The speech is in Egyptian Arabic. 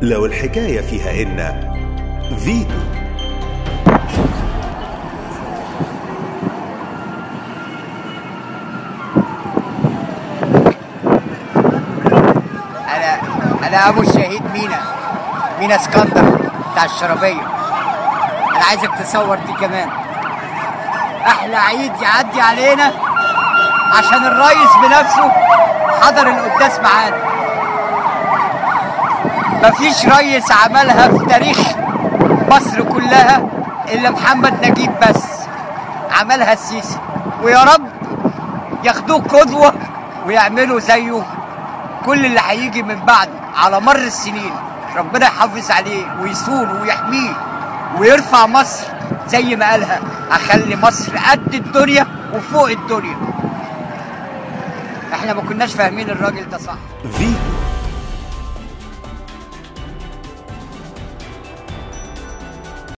لو الحكاية فيها إن فيتو انا انا ابو الشهيد مينا مينا اسكندر بتاع الشرابيه انا عايزك تصور دي كمان احلى عيد يعدي علينا عشان الريس بنفسه حضر القداس معانا مفيش ريس عملها في تاريخ مصر كلها الا محمد نجيب بس عملها السيسي ويا رب ياخدوه قدوه ويعملوا زيه كل اللي هيجي من بعده على مر السنين ربنا يحافظ عليه ويصونه ويحميه ويرفع مصر زي ما قالها اخلي مصر قد الدنيا وفوق الدنيا احنا ما كناش فاهمين الراجل ده صح فيتو